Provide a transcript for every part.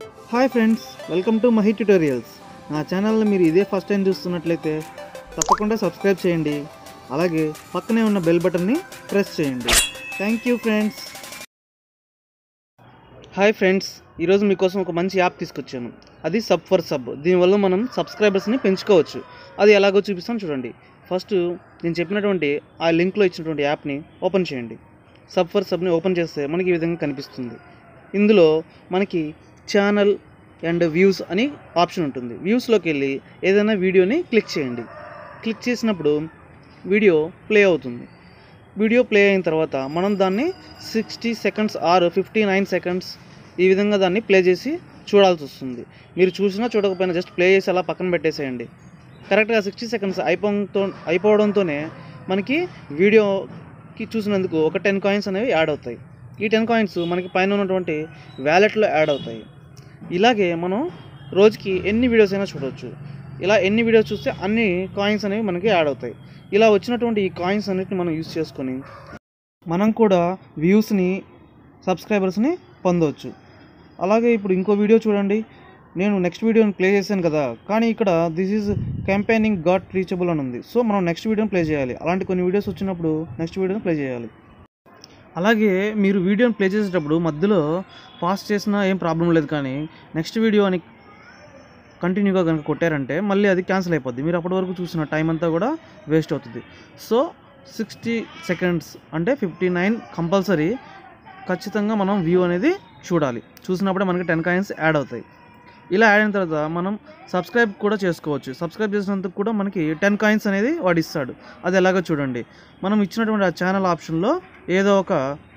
hi friends welcome to Mahi tutorials నా ఛానల్ని మీరు ఇదే ఫస్ట్ టైం చూస్తున్నట్లయితే తప్పకుండా సబ్స్క్రైబ్ చేయండి అలాగే పక్కనే ఉన్న బెల్ బటన్ని ప్రెస్ చేయండి thank you friends hi friends ఈరోజు మీకోసం ఒక మంచి యాప్ తీసుకొచ్చాను అది సబ్ ఫర్ సబ్ దీనివల్ల మనం సబ్స్క్రైబర్స్ని పెంచుకోవచ్చు అది ఎలాగో చూపిస్తాను చూడండి ఫస్ట్ నేను చెప్పినటువంటి ఆ లింక్లో ఇచ్చినటువంటి యాప్ని ఓపెన్ చేయండి సబ్ ఫర్ సబ్ని ఓపెన్ చేస్తే మనకి ఈ విధంగా కనిపిస్తుంది ఇందులో మనకి ఛానల్ అండ్ వ్యూస్ అని ఆప్షన్ ఉంటుంది వ్యూస్లోకి వెళ్ళి ఏదైనా వీడియోని క్లిక్ చేయండి క్లిక్ చేసినప్పుడు వీడియో ప్లే అవుతుంది వీడియో ప్లే అయిన తర్వాత మనం దాన్ని sixty seconds or fifty nine seconds ఈ విధంగా దాన్ని ప్లే చేసి చూడాల్సి వస్తుంది మీరు చూసినా చూడకపోయినా జస్ట్ ప్లే చేసి అలా పక్కన పెట్టేసేయండి కరెక్ట్గా సిక్స్టీ సెకండ్స్ అయిపోవడంతో అయిపోవడంతోనే మనకి వీడియోకి చూసినందుకు ఒక టెన్ కాయిన్స్ అనేవి యాడ్ అవుతాయి ఈ టెన్ కాయిన్స్ మనకి పైన ఉన్నటువంటి వ్యాలెట్లో యాడ్ అవుతాయి ఇలాగే మనం రోజుకి ఎన్ని వీడియోస్ అయినా చూడవచ్చు ఇలా ఎన్ని వీడియోస్ చూస్తే అన్ని కాయిన్స్ అనేవి మనకి యాడ్ అవుతాయి ఇలా వచ్చినటువంటి ఈ కాయిన్స్ అన్నిటిని మనం యూస్ చేసుకొని మనం కూడా వ్యూస్ని సబ్స్క్రైబర్స్ని పొందవచ్చు అలాగే ఇప్పుడు ఇంకో వీడియో చూడండి నేను నెక్స్ట్ వీడియోని ప్లే చేశాను కదా కానీ ఇక్కడ this is campaigning got reachable అని ఉంది సో మనం నెక్స్ట్ వీడియోని ప్లే చేయాలి అలాంటి కొన్ని వీడియోస్ వచ్చినప్పుడు నెక్స్ట్ వీడియోని ప్లే చేయాలి అలాగే మీరు వీడియోని ప్లే చేసేటప్పుడు మధ్యలో పాస్ చేసినా ఏం ప్రాబ్లం లేదు కానీ నెక్స్ట్ వీడియో అని కంటిన్యూగా కనుక కొట్టారంటే మళ్ళీ అది క్యాన్సిల్ అయిపోద్ది మీరు అప్పటి వరకు చూసిన టైం అంతా కూడా వేస్ట్ అవుతుంది సో సిక్స్టీ సెకండ్స్ అంటే ఫిఫ్టీ నైన్ కంపల్సరీ ఖచ్చితంగా మనం వ్యూ అనేది చూడాలి చూసినప్పుడే మనకి టెన్ కాయిన్స్ యాడ్ అవుతాయి ఇలా యాడ్ అయిన తర్వాత మనం సబ్స్క్రైబ్ కూడా చేసుకోవచ్చు సబ్స్క్రైబ్ చేసినందుకు కూడా మనకి టెన్ కాయిన్స్ అనేది వాడు ఇస్తాడు అది ఎలాగో చూడండి మనం ఇచ్చినటువంటి ఆ ఛానల్ ఆప్షన్లో ఏదో ఒక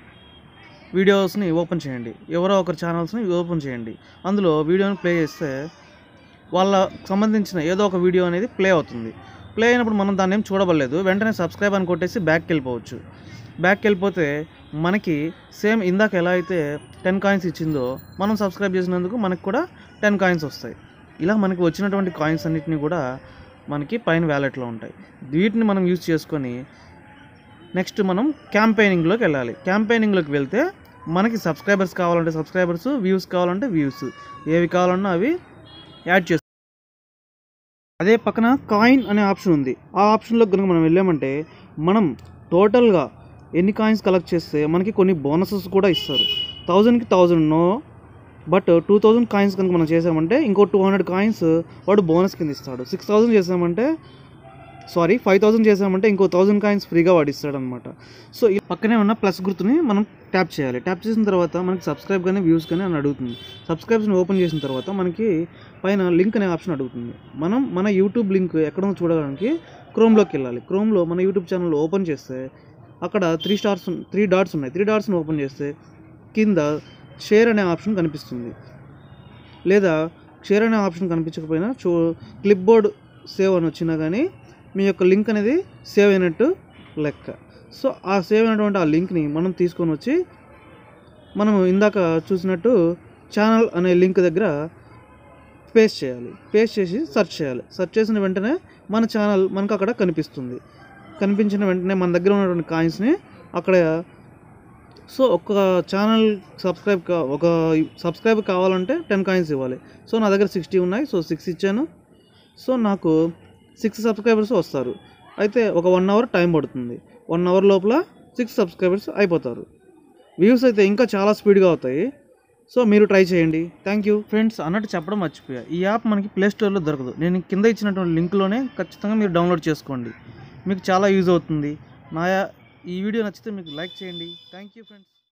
వీడియోస్ని ఓపెన్ చేయండి ఎవరో ఒకరి ఛానల్స్ని ఓపెన్ చేయండి అందులో వీడియోని ప్లే చేస్తే వాళ్ళ సంబంధించిన ఏదో ఒక వీడియో అనేది ప్లే అవుతుంది ప్లే అయినప్పుడు మనం దాన్ని ఏం చూడబడలేదు వెంటనే సబ్స్క్రైబ్ అని కొట్టేసి బ్యాక్కి వెళ్ళిపోవచ్చు బ్యాక్కి వెళ్ళిపోతే మనకి సేమ్ ఇందాక ఎలా అయితే టెన్ కాయిన్స్ ఇచ్చిందో మనం సబ్స్క్రైబ్ చేసినందుకు మనకి కూడా టెన్ కాయిన్స్ వస్తాయి ఇలా మనకి వచ్చినటువంటి కాయిన్స్ అన్నిటిని కూడా మనకి పైన వ్యాలెట్లో ఉంటాయి వీటిని మనం యూజ్ చేసుకొని నెక్స్ట్ మనం క్యాంపెయినింగ్లోకి వెళ్ళాలి క్యాంపెయినింగ్లోకి వెళ్తే మనకి సబ్స్క్రైబర్స్ కావాలంటే సబ్స్క్రైబర్స్ వ్యూస్ కావాలంటే వ్యూస్ ఏవి కావాలన్నా అవి యాడ్ చేస్తాం అదే పక్కన కాయిన్ అనే ఆప్షన్ ఉంది ఆ ఆప్షన్లో కనుక మనం వెళ్ళామంటే మనం టోటల్గా ఎన్ని కాయిన్స్ కలెక్ట్ చేస్తే మనకి కొన్ని బోనసెస్ కూడా ఇస్తారు థౌజండ్కి thousand no but two thousand coins కనుక మనం చేసామంటే ఇంకో టూ హండ్రెడ్ కాయిన్స్ వాడు బోనస్ కింద ఇస్తాడు సిక్స్ థౌజండ్ చేసామంటే సారీ ఫైవ్ థౌసండ్ చేసామంటే ఇంకో థౌసండ్ కాయిన్స్ ఫ్రీగా వాడు ఇస్తాడనమాట సో ఈ పక్కనే ఉన్న ప్లస్ గుర్తుని మనం ట్యాప్ చేయాలి ట్యాప్ చేసిన తర్వాత మనకి సబ్స్క్రైబ్ కానీ వ్యూస్ కానీ అని అడుగుతుంది సబ్స్క్రైబ్స్ని ఓపెన్ చేసిన తర్వాత మనకి పైన లింక్ అనే ఆప్షన్ అడుగుతుంది మనం మన యూట్యూబ్ లింక్ ఎక్కడ ఉందో చూడడానికి క్రోమ్లోకి వెళ్ళాలి క్రోమ్లో మన యూట్యూబ్ ఛానల్ ఓపెన్ చేస్తే అక్కడ త్రీ స్టార్స్ త్రీ డాట్స్ ఉన్నాయి త్రీ డాట్స్ని ఓపెన్ చేస్తే కింద షేర్ అనే ఆప్షన్ కనిపిస్తుంది లేదా షేర్ అనే ఆప్షన్ కనిపించకపోయినా చూ క్లిప్ బోర్డ్ సేవ్ అని వచ్చినా కానీ మీ యొక్క లింక్ అనేది సేవ్ అయినట్టు లెక్క సో ఆ సేవ్ అయినటువంటి ఆ లింక్ని మనం తీసుకొని వచ్చి మనం ఇందాక చూసినట్టు ఛానల్ అనే లింక్ దగ్గర పేస్ట్ చేయాలి పేస్ట్ చేసి సెర్చ్ చేయాలి సెర్చ్ చేసిన వెంటనే మన ఛానల్ మనకు అక్కడ కనిపిస్తుంది కనిపించిన వెంటనే మన దగ్గర ఉన్నటువంటి కాయిన్స్ని అక్కడ సో ఒక ఛానల్ సబ్స్క్రైబ్ కా ఒక సబ్స్క్రైబ్ కావాలంటే టెన్ కాయిన్స్ ఇవ్వాలి సో నా దగ్గర సిక్స్టీ ఉన్నాయి సో సిక్స్ ఇచ్చాను సో నాకు సిక్స్ సబ్స్క్రైబర్స్ వస్తారు అయితే ఒక వన్ అవర్ టైం పడుతుంది వన్ అవర్ లోపల సిక్స్ సబ్స్క్రైబర్స్ అయిపోతారు వ్యూస్ అయితే ఇంకా చాలా స్పీడ్గా అవుతాయి సో మీరు ట్రై చేయండి థ్యాంక్ యూ ఫ్రెండ్స్ అన్నట్టు చెప్పడం మర్చిపోయా ఈ యాప్ మనకి ప్లే స్టోర్లో దొరకదు నేను కింద ఇచ్చినటువంటి లింక్లోనే ఖచ్చితంగా మీరు డౌన్లోడ్ చేసుకోండి మీకు చాలా యూజ్ అవుతుంది నా యా- ఈ వీడియో నచ్చితే మీకు లైక్ చేయండి థ్యాంక్ యూ ఫ్రెండ్స్